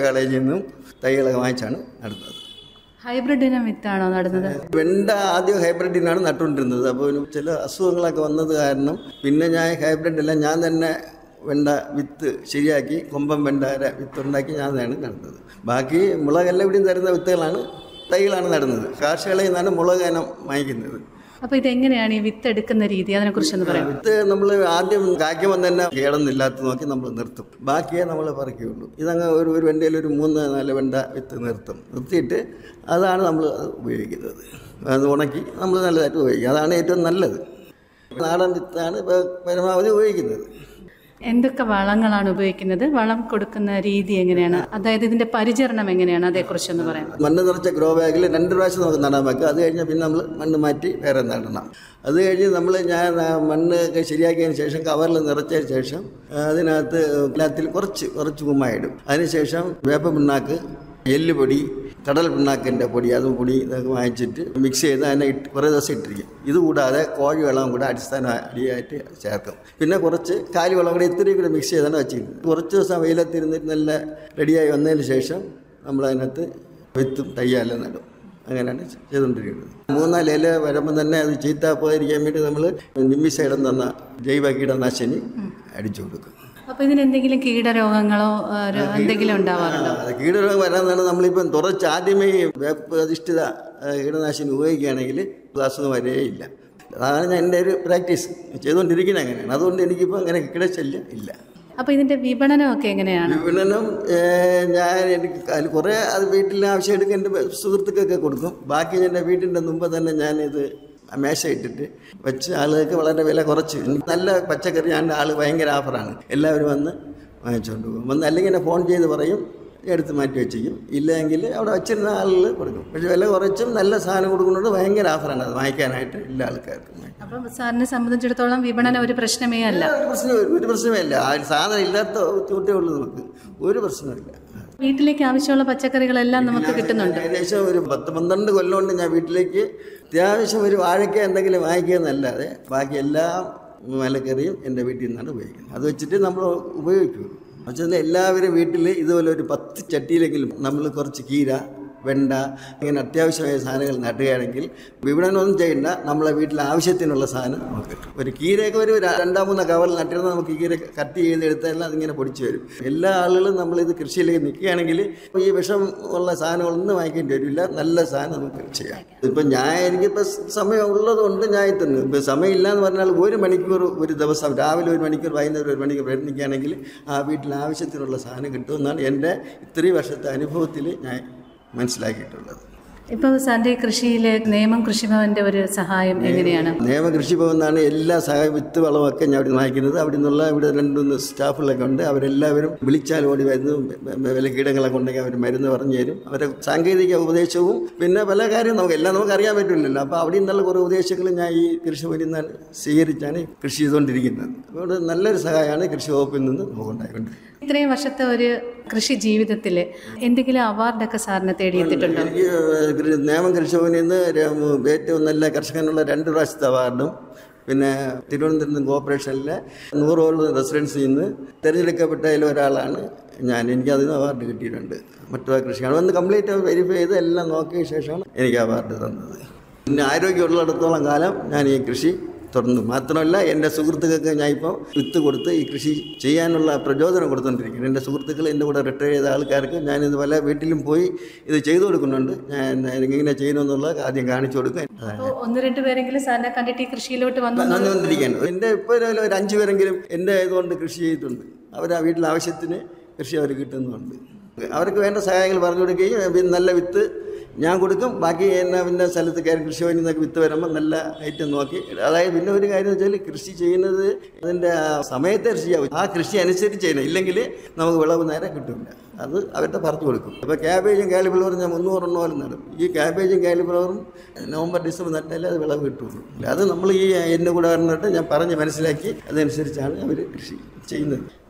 കോളേജിൽ നിന്നും തൈകളൊക്കെ വാങ്ങിച്ചാണ് നടുന്നത് ഹൈബ്രിഡ് ഇനം വിത്താണോ നടുന്നത് വെണ്ട ആദ്യം ഹൈബ്രിഡിനാണ് നട്ടുകൊണ്ടിരുന്നത് അപ്പോൾ ഒരു ചില അസുഖങ്ങളൊക്കെ വന്നത് കാരണം പിന്നെ ഞാൻ ഹൈബ്രിഡ് എല്ലാം ഞാൻ തന്നെ വെണ്ട വിത്ത് ശരിയാക്കി കൊമ്പൻ വെണ്ടയുടെ വിത്ത് ഉണ്ടാക്കി ഞാൻ തന്നെയാണ് നടുന്നത് ബാക്കി മുളകെല്ലാം ഇവിടെയും തരുന്ന വിത്തുകളാണ് തൈകളാണ് നടുന്നത് കാർഷികളയിൽ നിന്നാണ് മുളക് ഇനം വാങ്ങിക്കുന്നത് അപ്പോൾ ഇതെങ്ങനെയാണ് ഈ വിത്ത് എടുക്കുന്ന രീതി അതിനെക്കുറിച്ചൊന്ന് പറയാം വിത്ത് നമ്മൾ ആദ്യം കായ്ക്കുമ്പോൾ തന്നെ കേടൊന്നില്ലാത്ത നോക്കി നമ്മൾ നിർത്തും ബാക്കിയേ നമ്മൾ പറിക്കുകയുള്ളൂ ഇതങ്ങ് ഒരു ഒരു വെണ്ടയിൽ ഒരു മൂന്ന് നാല് വെണ്ട വിത്ത് നിർത്തും നിർത്തിയിട്ട് അതാണ് നമ്മൾ ഉപയോഗിക്കുന്നത് അത് ഉണക്കി നമ്മൾ നല്ലതായിട്ട് ഉപയോഗിക്കും അതാണ് ഏറ്റവും നല്ലത് നാടൻ വിത്താണ് ഇപ്പോൾ പരമാവധി ഉപയോഗിക്കുന്നത് എന്തൊക്കെ വളങ്ങളാണ് ഉപയോഗിക്കുന്നത് വളം കൊടുക്കുന്ന രീതി എങ്ങനെയാണ് അതായത് ഇതിന്റെ പരിചരണം എങ്ങനെയാണ് അതേക്കുറിച്ചൊന്ന് പറയാം മണ്ണ് നിറച്ച ഗ്രോ ബാഗിൽ രണ്ട് പ്രാവശ്യം നമുക്ക് നടാൻ വെക്കാം അത് കഴിഞ്ഞാൽ പിന്നെ നമ്മൾ മണ്ണ് മാറ്റി വേറെ നടണം അത് കഴിഞ്ഞ് നമ്മൾ ഞാൻ ആ മണ്ണ് ഒക്കെ ശരിയാക്കിയതിന് ശേഷം കവറിൽ നിറച്ചതിന് ശേഷം ആ, അതിനകത്ത് എല്ലാത്തിൽ കുറച്ച് കുറച്ച് കുമ്മായിടും അതിനുശേഷം വേപ്പ പിണ്ണാക്ക് എല്ലുപൊടി കടൽ പിണ്ണാക്കിൻ്റെ പൊടി അത് പൊടി ഇതൊക്കെ വാങ്ങിച്ചിട്ട് മിക്സ് ചെയ്ത് അതിനെ ഇട്ട് കുറേ ദിവസം ഇട്ടിരിക്കും ഇതുകൂടാതെ കോഴി വെള്ളം കൂടെ അടിസ്ഥാന അടിയായിട്ട് ചേർക്കും പിന്നെ കുറച്ച് കാലി വെള്ളം കൂടെ ഇത്രയും കൂടെ മിക്സ് ചെയ്താണ് വെച്ചിരിക്കുന്നത് കുറച്ച് ദിവസം വെയിലത്തിരുന്നിട്ട് നല്ല റെഡിയായി വന്നതിന് ശേഷം നമ്മൾ അതിനകത്ത് വിത്തും തയ്യാലും നടും അങ്ങനെയാണ് ചെയ്തുകൊണ്ടിരിക്കുന്നത് മൂന്നാല് ഇല വരുമ്പോൾ തന്നെ അത് ചീത്ത പോയിരിക്കാൻ വേണ്ടി നമ്മൾ നിമ്മിസൈഡം തന്ന ജൈവ കീടനാശിനി അടിച്ചു കൊടുക്കും അപ്പോൾ ഇതിന് എന്തെങ്കിലും കീടരോഗങ്ങളോ ആ, ര- എന്തെങ്കിലും ഉണ്ടാവാറുണ്ടോ അത് കീടരോഗം വരാന്നാണ് നമ്മളിപ്പം തുറച്ച് ആദ്യമേ ഈ വേപ്പ് അധിഷ്ഠിത ആ, കീടനാശിനി ഉപയോഗിക്കുകയാണെങ്കിൽ അസുഖം വരേയില്ല അതാണ് ഞാൻ എൻ്റെ ഒരു പ്രാക്ടീസ് ചെയ്തുകൊണ്ടിരിക്കുന്നത് അങ്ങനെയാണ് അതുകൊണ്ട് എനിക്കിപ്പോൾ അങ്ങനെ കീടശല്യം ഇല്ല അപ്പോൾ ഇതിന്റെ വിപണനമൊക്കെ എങ്ങനെയാണ് വിപണനം ഏഹ്, ഞാൻ എനിക്ക് അതിൽ കുറേ അത് വീട്ടിൽ ആവശ്യം എടുക്കാൻ എൻ്റെ സുഹൃത്തുക്കൾക്ക് കൊടുക്കും ബാക്കി എൻ്റെ വീട്ടിൻ്റെ മുമ്പ് തന്നെ ഞാനിത് മേശ ഇട്ടിട്ട് വെച്ച് ആളുകൾക്ക് വളരെ വില കുറച്ച് എനിക്ക് നല്ല പച്ചക്കറി ഞാൻ ആൾ ഭയങ്കര ഓഫറാണ് എല്ലാവരും വന്ന് വാങ്ങിച്ചുകൊണ്ട് പോകും വന്ന് അല്ലെങ്കിൽ എന്നെ ഫോൺ ചെയ്ത് പറയും എടുത്ത് മാറ്റി വെച്ചിരിക്കും ഇല്ലെങ്കിൽ അവിടെ വെച്ചിരുന്ന ആളുകൾ കൊടുക്കും പക്ഷേ വില കുറച്ചും നല്ല സാധനം കൊടുക്കുന്നത് ഭയങ്കര ഓഫറാണ് അത് വാങ്ങിക്കാനായിട്ട് എല്ലാ ആൾക്കാർക്കും അപ്പം സാറിനെ സംബന്ധിച്ചിടത്തോളം വിപണനം ഒരു പ്രശ്നമേ അല്ല ഒരു പ്രശ്നം ഒരു പ്രശ്നമില്ല ആ സാധനം ഇല്ലാത്ത കുറ്റേ ഉള്ളൂ നമുക്ക് ഒരു പ്രശ്നമില്ല വീട്ടിലേക്ക് ആവശ്യമുള്ള പച്ചക്കറികളെല്ലാം നമുക്ക് കിട്ടുന്നുണ്ട് ഏകദേശം ഒരു പത്ത് പന്ത്രണ്ട് കൊല്ലം കൊണ്ട് ഞാൻ വീട്ടിലേക്ക് അത്യാവശ്യം ഒരു വാഴയ്ക്ക എന്തെങ്കിലും വാങ്ങിക്കുക എന്നല്ലാതെ ബാക്കി എല്ലാ മലക്കറിയും എൻ്റെ വീട്ടിൽ നിന്നാണ് ഉപയോഗിക്കുന്നത് അത് വെച്ചിട്ട് നമ്മൾ ഉപയോഗിക്കും പക്ഷേ എല്ലാവരും വീട്ടിൽ ഇതുപോലെ ഒരു പത്ത് ചട്ടിയിലെങ്കിലും നമ്മൾ കുറച്ച് കീര വെണ്ട ഇങ്ങനെ അത്യാവശ്യമായ സാധനങ്ങൾ നട്ടുകയാണെങ്കിൽ വിപണനമൊന്നും ചെയ്യണ്ട നമ്മളെ വീട്ടിലെ ആവശ്യത്തിനുള്ള സാധനം നമുക്ക് കിട്ടും ഒരു കീരയൊക്കെ ഒരു ര- രണ്ടാം മൂന്നോ കവറിൽ നട്ടിരുന്നാൽ നമുക്ക് ഈ കീര കട്ട് ചെയ്തെടുത്താൽ അതിങ്ങനെ പൊടിച്ച് വരും എല്ലാ ആളുകളും നമ്മളിത് കൃഷിയിലേക്ക് നിൽക്കുകയാണെങ്കിൽ ഈ വിഷം ഉള്ള സാധനങ്ങളൊന്നും വാങ്ങിക്കേണ്ടി വരില്ല നല്ല സാധനം നമുക്ക് ചെയ്യാം ഇപ്പം ഞാൻ എനിക്കിപ്പോൾ സമയം ഉള്ളതുകൊണ്ട് ഞാൻ എത്തുന്നു ഇപ്പം സമയമില്ല എന്ന് പറഞ്ഞാൽ ഒരു മണിക്കൂർ ഒരു ദിവസം രാവിലെ ഒരു മണിക്കൂർ വൈകുന്നേരം ഒരു മണിക്കൂർ പ്രയത്നിക്കുകയാണെങ്കിൽ ആ വീട്ടിൽ ആവശ്യത്തിനുള്ള സാധനം കിട്ടുമെന്നാണ് എൻ്റെ ഇത്രയും വർഷത്തെ അനുഭവത്തിൽ ഞാൻ മനസ്സിലാക്കിയിട്ടുള്ളത് ഇപ്പോൾ സാറിന്റെ കൃഷിയിലെ നിയമം കൃഷിഭവന്റെ ഒരു സഹായം എങ്ങനെയാണ് നിയമ കൃഷിഭവൻ നിന്നാണ് എല്ലാ സഹായ വിത്ത് വളമൊക്കെ ഞാൻ അവിടെ വാങ്ങിക്കുന്നത് അവിടെ നിന്നുള്ള ഇവിടെ രണ്ടുമൂന്ന് സ്റ്റാഫുകളൊക്കെ ഉണ്ട് അവരെല്ലാവരും വിളിച്ചാൽ ഓടി വരുന്നു വില കീടങ്ങളൊക്കെ ഉണ്ടെങ്കിൽ അവർ മരുന്ന് പറഞ്ഞു തരും അവരെ സാങ്കേതിക ഉപദേശവും പിന്നെ പല കാര്യം നമുക്ക് എല്ലാം നമുക്ക് അറിയാൻ പറ്റില്ലല്ലോ അപ്പോൾ അവിടെ നിന്നുള്ള കുറേ ഉപദേശങ്ങൾ ഞാൻ ഈ കൃഷിഭവനിൽ നിന്നാണ് സ്വീകരിച്ചാണ് കൃഷി ചെയ്തുകൊണ്ടിരിക്കുന്നത് അതുകൊണ്ട് നല്ലൊരു സഹായമാണ് കൃഷി വകുപ്പിൽ നിന്ന് നമുക്ക് ഉണ്ടായിക്കൊണ്ടിരിക്കുന്നത് ഇത്രയും വർഷത്തെ ഒരു കൃഷി ജീവിതത്തിൽ എന്തെങ്കിലും അവാർഡൊക്കെ സാറിനെ തേടിയെത്തിയിട്ടുണ്ടോ എനിക്ക് കൃ- നേമം കൃഷിഭവനിൽ നിന്ന് ര- ഏറ്റവും നല്ല കർഷകനുള്ള രണ്ട് പ്രാവശ്യത്തെ അവാർഡും പിന്നെ തിരുവനന്തപുരം കോർപ്പറേഷനിലെ നൂറോളം റെസിഡൻസിൽ നിന്ന് തിരഞ്ഞെടുക്കപ്പെട്ടതിൽ ഒരാളാണ് ഞാൻ എനിക്ക് അതിന് അവാർഡ് കിട്ടിയിട്ടുണ്ട് മറ്റു കൃഷിയാണ് വന്ന് കംപ്ലീറ്റ് വെരിഫൈ ചെയ്ത് എല്ലാം നോക്കിയ ശേഷമാണ് എനിക്ക് അവാർഡ് തന്നത് പിന്നെ ആരോഗ്യമുള്ളിടത്തോളം കാലം ഞാൻ ഈ കൃഷി തുടർന്നു മാത്രമല്ല എൻ്റെ സുഹൃത്തുക്കൾക്ക് ഞാൻ ഇപ്പോൾ വിത്ത് കൊടുത്ത് ഈ കൃഷി ചെയ്യാനുള്ള പ്രചോദനം കൊടുത്തുകൊണ്ടിരിക്കുന്നു എൻ്റെ സുഹൃത്തുക്കൾ എൻ്റെ കൂടെ റിട്ടയർ ചെയ്ത ആൾക്കാർക്ക് ഞാൻ ഇത് പല വീട്ടിലും പോയി ഇത് ചെയ്തു കൊടുക്കുന്നുണ്ട് ഞാൻ ഇങ്ങനെ ചെയ്യണമെന്നുള്ളത് ആദ്യം കാണിച്ചു കൊടുക്കും അപ്പോൾ ഒന്ന് രണ്ട് പേരെങ്കിലും സാറിനെ കണ്ടിട്ട് ഈ കൃഷിയിലോട്ട് വന്നു വന്നുകൊണ്ടിരിക്കുകയാണ് എൻ്റെ ഇപ്പോൾ ഒരു ഒരു അഞ്ച് പേരെങ്കിലും എൻ്റെ ഇതുകൊണ്ട് കൃഷി ചെയ്തിട്ടുണ്ട് അവർ ആ വീട്ടിലെ ആവശ്യത്തിന് കൃഷി അവർ കിട്ടുന്നുണ്ട് അവർക്ക് വേണ്ട സഹായങ്ങൾ പറഞ്ഞു കൊടുക്കുകയും പിന്നെ നല്ല വിത്ത് ഞാൻ കൊടുക്കും ബാക്കി എന്നെ പിന്നെ സ്ഥലത്ത് കയറി കൃഷി ഭവനിൽ നിന്നൊക്കെ വിത്ത് വരുമ്പോൾ നല്ല ഐറ്റം നോക്കി അതായത് പിന്നെ ഒരു കാര്യം എന്ന് വെച്ചാൽ കൃഷി ചെയ്യുന്നത് അതിൻ്റെ ആ സമയത്തെ കൃഷി ചെയ്യാവും ആ കൃഷി അനുസരിച്ച് ചെയ്യണം ഇല്ലെങ്കിൽ നമുക്ക് വിളവ് നേരെ കിട്ടില്ല അത് അവരുടെ പറഞ്ഞു കൊടുക്കും ഇപ്പോൾ ക്യാബേജും കാലിഫ്ലവറും ഞാൻ മുന്നൂറെണ്ണം പോലും നടും ഈ ക്യാബേജും കാലിഫ്ലവറും നവംബർ ഡിസംബർ നട്ടാലേ അത് വിളവ് കിട്ടുള്ളൂ അത് നമ്മൾ ഈ എൻ്റെ കൂടെ പറഞ്ഞിട്ട് ഞാൻ പറഞ്ഞ് മനസ്സിലാക്കി അതനുസരിച്ചാണ് അവർ കൃഷി ചെയ്യുന്നത്